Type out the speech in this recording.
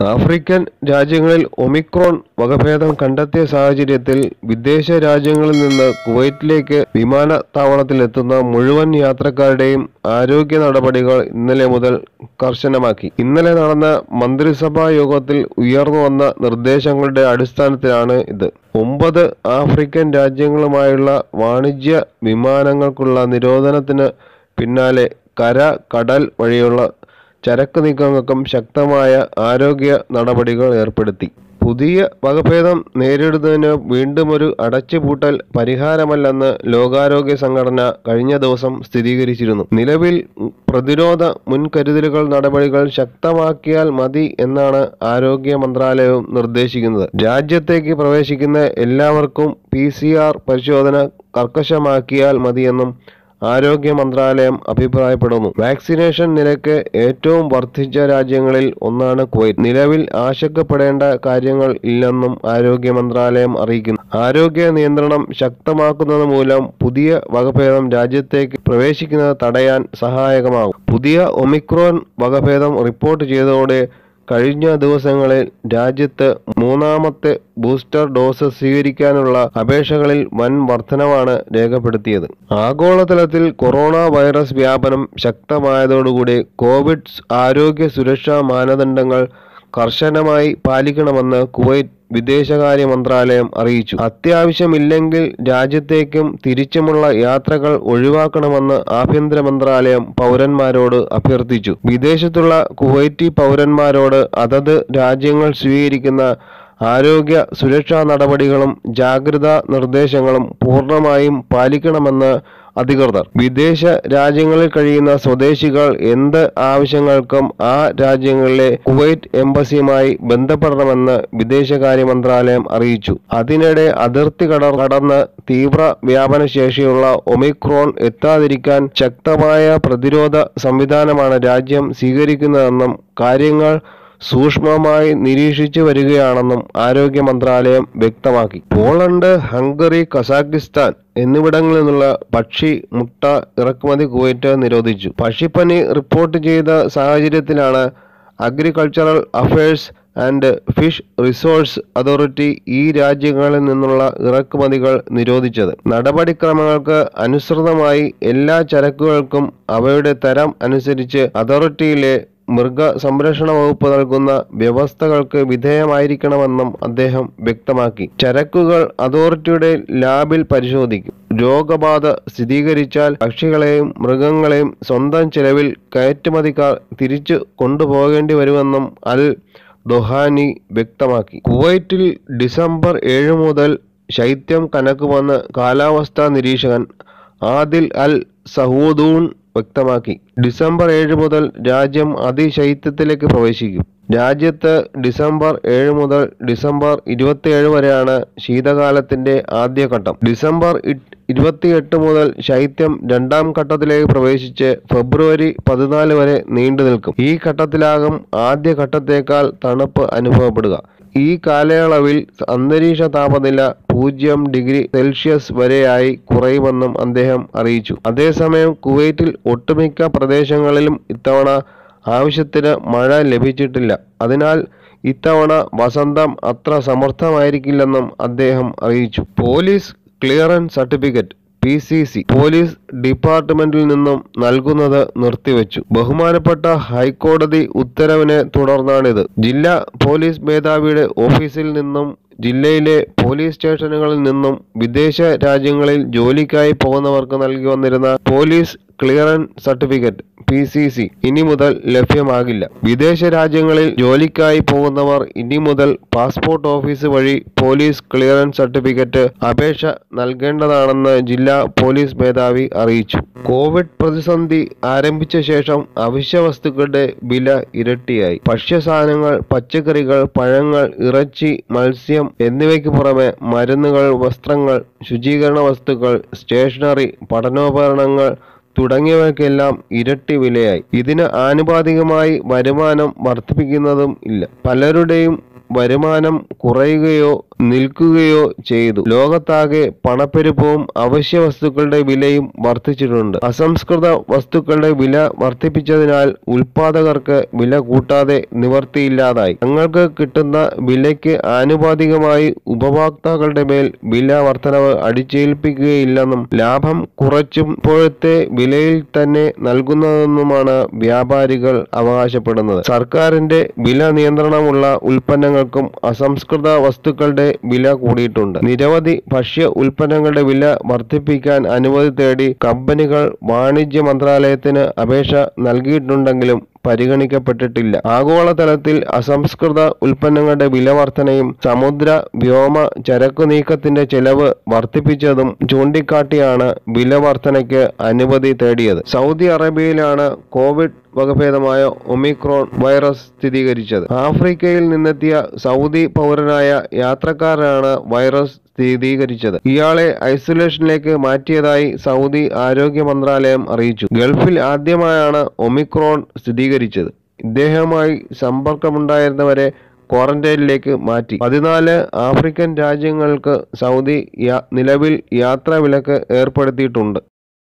African രാജ്യങ്ങളിൽ Omicron വകഭേദം കണ്ടെത്തിയ സാഹചര്യത്തിൽ വിദേശ രാജ്യങ്ങളിൽ നിന്ന് കുവൈറ്റിലേക്ക് വിമാനത്താവളത്തിലെത്തുന്ന മുഴുവൻ യാത്രക്കാരുടെയും ആരോഗ്യ നടപടികൾ ഇന്നലെ മുതൽ കർശനമാക്കി ഇന്നലെ നടന്ന മന്ത്രിസഭാ യോഗത്തിൽ ഉയർന്നു വന്ന നിർദ്ദേശങ്ങളുടെ അടിസ്ഥാനത്തിലാണ് ഇത് ഒമ്പത് ആഫ്രിക്കൻ രാജ്യങ്ങളുമായുള്ള വാണിജ്യ വിമാനങ്ങൾക്കുള്ള നിരോധനത്തിന് പിന്നാലെ കര കടൽ വഴിയുള്ള ചരക്ക് നീക്കങ്ങൾക്കും ശക്തമായ ആരോഗ്യ നടപടികൾ ഏർപ്പെടുത്തി പുതിയ വകഭേദം നേരിടുന്നതിന് വീണ്ടും ഒരു അടച്ചുപൂട്ടൽ പരിഹാരമല്ലെന്ന് ലോകാരോഗ്യ സംഘടന കഴിഞ്ഞ ദിവസം സ്ഥിരീകരിച്ചിരുന്നു നിലവിൽ പ്രതിരോധ മുൻകരുതലുകൾ നടപടികൾ ശക്തമാക്കിയാൽ മതി എന്നാണ് ആരോഗ്യ മന്ത്രാലയവും നിർദ്ദേശിക്കുന്നത് രാജ്യത്തേക്ക് പ്രവേശിക്കുന്ന എല്ലാവർക്കും പി പരിശോധന കർക്കശമാക്കിയാൽ മതിയെന്നും ആരോഗ്യ മന്ത്രാലയം അഭിപ്രായപ്പെടുന്നു വാക്സിനേഷൻ നിരക്ക് ഏറ്റവും വർദ്ധിച്ച രാജ്യങ്ങളിൽ ഒന്നാണ് കുവൈറ്റ് നിലവിൽ ആശങ്കപ്പെടേണ്ട കാര്യങ്ങൾ ഇല്ലെന്നും ആരോഗ്യ മന്ത്രാലയം അറിയിക്കുന്നു ആരോഗ്യ നിയന്ത്രണം ശക്തമാക്കുന്നത് മൂലം പുതിയ വകഭേദം രാജ്യത്തേക്ക് പ്രവേശിക്കുന്നത് തടയാൻ സഹായകമാകും പുതിയ ഒമിക്രോൺ വകഭേദം റിപ്പോർട്ട് ചെയ്തതോടെ കഴിഞ്ഞ ദിവസങ്ങളിൽ രാജ്യത്ത് മൂന്നാമത്തെ ബൂസ്റ്റർ ഡോസ് സ്വീകരിക്കാനുള്ള അപേക്ഷകളിൽ വൻ വർധനവാണ് രേഖപ്പെടുത്തിയത് ആഗോളതലത്തിൽ കൊറോണ വൈറസ് വ്യാപനം ശക്തമായതോടുകൂടി കോവിഡ് ആരോഗ്യ സുരക്ഷാ മാനദണ്ഡങ്ങൾ കർശനമായി പാലിക്കണമെന്ന് കുവൈറ്റ് വിദേശകാര്യ മന്ത്രാലയം അറിയിച്ചു അത്യാവശ്യമില്ലെങ്കിൽ രാജ്യത്തേക്കും തിരിച്ചുമുള്ള യാത്രകൾ ഒഴിവാക്കണമെന്ന് ആഭ്യന്തര മന്ത്രാലയം പൗരന്മാരോട് അഭ്യർത്ഥിച്ചു വിദേശത്തുള്ള കുവൈറ്റി പൗരന്മാരോട് അതത് രാജ്യങ്ങൾ സ്വീകരിക്കുന്ന ആരോഗ്യ സുരക്ഷാ നടപടികളും ജാഗ്രതാ നിർദ്ദേശങ്ങളും പൂർണ്ണമായും പാലിക്കണമെന്ന് അധികൃതർ വിദേശ രാജ്യങ്ങളിൽ കഴിയുന്ന സ്വദേശികൾ എന്ത് ആവശ്യങ്ങൾക്കും ആ രാജ്യങ്ങളിലെ കുവൈറ്റ് എംബസിയുമായി ബന്ധപ്പെടണമെന്ന് വിദേശകാര്യ മന്ത്രാലയം അറിയിച്ചു അതിനിടെ അതിർത്തി കട കടന്ന് തീവ്ര വ്യാപനശേഷിയുള്ള ഒമിക്രോൺ എത്താതിരിക്കാൻ ശക്തമായ പ്രതിരോധ സംവിധാനമാണ് രാജ്യം സ്വീകരിക്കുന്നതെന്നും കാര്യങ്ങൾ സൂക്ഷ്മമായി നിരീക്ഷിച്ചു വരികയാണെന്നും ആരോഗ്യ മന്ത്രാലയം വ്യക്തമാക്കി പോളണ്ട് ഹംഗറി കസാഖിസ്ഥാൻ എന്നിവിടങ്ങളിൽ നിന്നുള്ള പക്ഷി മുട്ട ഇറക്കുമതി കുവൈറ്റ് നിരോധിച്ചു പക്ഷിപ്പനി റിപ്പോർട്ട് ചെയ്ത സാഹചര്യത്തിലാണ് agricultural affairs and fish resource authority ഈ രാജ്യങ്ങളിൽ നിന്നുള്ള ഇറക്കുമതികൾ നിരോധിച്ചത് നടപടിക്രമങ്ങൾക്ക് അനുസൃതമായി എല്ലാ ചരക്കുകൾക്കും അവയുടെ തരം അനുസരിച്ച് അതോറിറ്റിയിലെ മൃഗ സംരക്ഷണ വകുപ്പ് നൽകുന്ന വ്യവസ്ഥകൾക്ക് വിധേയമായിരിക്കണമെന്നും അദ്ദേഹം വ്യക്തമാക്കി ചരക്കുകൾ അതോറിറ്റിയുടെ ലാബിൽ പരിശോധിക്കും രോഗബാധ സ്ഥിരീകരിച്ചാൽ പക്ഷികളെയും മൃഗങ്ങളെയും സ്വന്തം ചെലവിൽ കയറ്റുമതിക്കാർ തിരിച്ചു കൊണ്ടുപോകേണ്ടി വരുമെന്നും അൽ ദൊഹാനി വ്യക്തമാക്കി കുവൈറ്റിൽ ഡിസംബർ ഏഴ് മുതൽ ശൈത്യം കനക്കുമെന്ന് കാലാവസ്ഥാ നിരീക്ഷകൻ ആദിൽ അൽ സഹൂദൂൺ വ്യക്തമാക്കി ഡിസംബർ ഏഴ് മുതൽ രാജ്യം അതിശൈത്യത്തിലേക്ക് പ്രവേശിക്കും രാജ്യത്ത് ഡിസംബർ ഏഴ് മുതൽ ഡിസംബർ ഇരുപത്തിയേഴ് വരെയാണ് ശീതകാലത്തിന്റെ ആദ്യഘട്ടം ഡിസംബർ ഇരുപത്തിയെട്ട് മുതൽ ശൈത്യം രണ്ടാം ഘട്ടത്തിലേക്ക് പ്രവേശിച്ച് ഫെബ്രുവരി പതിനാല് വരെ നീണ്ടു നിൽക്കും ഈ ഘട്ടത്തിലാകും ആദ്യ ഘട്ടത്തേക്കാൾ തണുപ്പ് അനുഭവപ്പെടുക ഈ കാലയളവിൽ അന്തരീക്ഷ താപനില പൂജ്യം ഡിഗ്രി സെൽഷ്യസ് വരെയായി കുറയുമെന്നും അദ്ദേഹം അറിയിച്ചു അതേസമയം കുവൈറ്റിൽ ഒട്ടുമിക്ക പ്രദേശങ്ങളിലും ഇത്തവണ ആവശ്യത്തിന് മഴ ലഭിച്ചിട്ടില്ല അതിനാൽ ഇത്തവണ വസന്തം അത്ര സമർത്ഥമായിരിക്കില്ലെന്നും അദ്ദേഹം അറിയിച്ചു police clearance certificate P C C police ഡിപ്പാർട്ട്മെന്റിൽ നിന്നും നൽകുന്നത് നിർത്തിവെച്ചു ബഹുമാനപ്പെട്ട ഹൈക്കോടതി ഉത്തരവിനെ തുടർന്നാണിത് ജില്ലാ പോലീസ് മേധാവിയുടെ ഓഫീസിൽ നിന്നും ജില്ലയിലെ പോലീസ് സ്റ്റേഷനുകളിൽ നിന്നും വിദേശ രാജ്യങ്ങളിൽ ജോലിക്കായി പോകുന്നവർക്ക് നൽകി വന്നിരുന്ന police clearance certificate P C C ഇനി മുതൽ ലഭ്യമാകില്ല വിദേശ രാജ്യങ്ങളിൽ ജോലിക്കായി പോകുന്നവർ ഇനി മുതൽ പാസ്പോർട്ട് ഓഫീസ് വഴി പോലീസ് ക്ലിയറൻസ് സർട്ടിഫിക്കറ്റ് അപേക്ഷ നൽകേണ്ടതാണെന്ന് ജില്ലാ പോലീസ് മേധാവി അറിയിച്ചു കോവിഡ് പ്രതിസന്ധി ആരംഭിച്ച ശേഷം അവശ്യ വസ്തുക്കളുടെ വില ഇരട്ടിയായി ഭക്ഷ്യസാധനങ്ങൾ പച്ചക്കറികൾ പഴങ്ങൾ ഇറച്ചി മത്സ്യം എന്നിവയ്ക്ക് പുറമെ മരുന്നുകൾ വസ്ത്രങ്ങൾ ശുചീകരണ വസ്തുക്കൾ സ്റ്റേഷനറി പഠനോപകരണങ്ങൾ തുടങ്ങിയവയ്ക്കെല്ലാം ഇരട്ടി വിലയായി ഇതിന് ആനുപാതികമായി വരുമാനം വർദ്ധിപ്പിക്കുന്നതും ഇല്ല പലരുടെയും വരുമാനം കുറയുകയോ നിൽക്കുകയോ ചെയ്തു ലോകത്താകെ പണപ്പെരുപ്പവും അവശ്യ വസ്തുക്കളുടെ വിലയും വർദ്ധിച്ചിട്ടുണ്ട് അസംസ്കൃത വസ്തുക്കളുടെ വില വർദ്ധിപ്പിച്ചതിനാൽ ഉൽപാദകർക്ക് വില കൂട്ടാതെ നിവർത്തിയില്ലാതായി തങ്ങൾക്ക് കിട്ടുന്ന വിലയ്ക്ക് ആനുപാതികമായി ഉപഭോക്താക്കളുടെ മേൽ വില വർധനവ് അടിച്ചേൽപ്പിക്കുകയില്ലെന്നും ലാഭം കുറച്ചും ഇപ്പോഴത്തെ വിലയിൽ തന്നെ നൽകുന്നതെന്നുമാണ് വ്യാപാരികൾ അവകാശപ്പെടുന്നത് സർക്കാരിന്റെ വില നിയന്ത്രണമുള്ള ഉൽപ്പന്നങ്ങൾക്കും അസംസ്കൃത വസ്തുക്കളുടെ വില കൂടിയിട്ടുണ്ട് നിരവധി ഭക്ഷ്യ ഉൽപ്പന്നങ്ങളുടെ വില വർദ്ധിപ്പിക്കാൻ അനുമതി തേടി കമ്പനികൾ വാണിജ്യ മന്ത്രാലയത്തിന് അപേക്ഷ നൽകിയിട്ടുണ്ടെങ്കിലും പരിഗണിക്കപ്പെട്ടിട്ടില്ല ആഗോളതലത്തിൽ അസംസ്കൃത ഉൽപ്പന്നങ്ങളുടെ വില വർധനയും സമുദ്ര വ്യോമ ചരക്കു നീക്കത്തിന്റെ ചെലവ് വർദ്ധിപ്പിച്ചതും ചൂണ്ടിക്കാട്ടിയാണ് വില വർധനയ്ക്ക് അനുമതി തേടിയത് സൗദി അറേബ്യയിലാണ് കോവിഡ് വകഭേദമായ ഒമിക്രോൺ വൈറസ് സ്ഥിരീകരിച്ചത് ആഫ്രിക്കയിൽ നിന്നെത്തിയ സൗദി പൗരനായ യാത്രക്കാരനാണ് വൈറസ് സ്ഥിരീകരിച്ചത് ഇയാളെ ഐസൊലേഷനിലേക്ക് മാറ്റിയതായി സൗദി ആരോഗ്യ മന്ത്രാലയം അറിയിച്ചു ഗൾഫിൽ ആദ്യമായാണ് ഒമിക്രോൺ സ്ഥിരീകരിച്ചത് ഇദ്ദേഹവുമായി സമ്പർക്കമുണ്ടായിരുന്നവരെ ക്വാറന്റൈനിലേക്ക് മാറ്റി പതിനാല് ആഫ്രിക്കൻ രാജ്യങ്ങൾക്ക് സൗദി യാ- നിലവിൽ യാത്രാ വിലക്ക് ഏർപ്പെടുത്തിയിട്ടുണ്ട്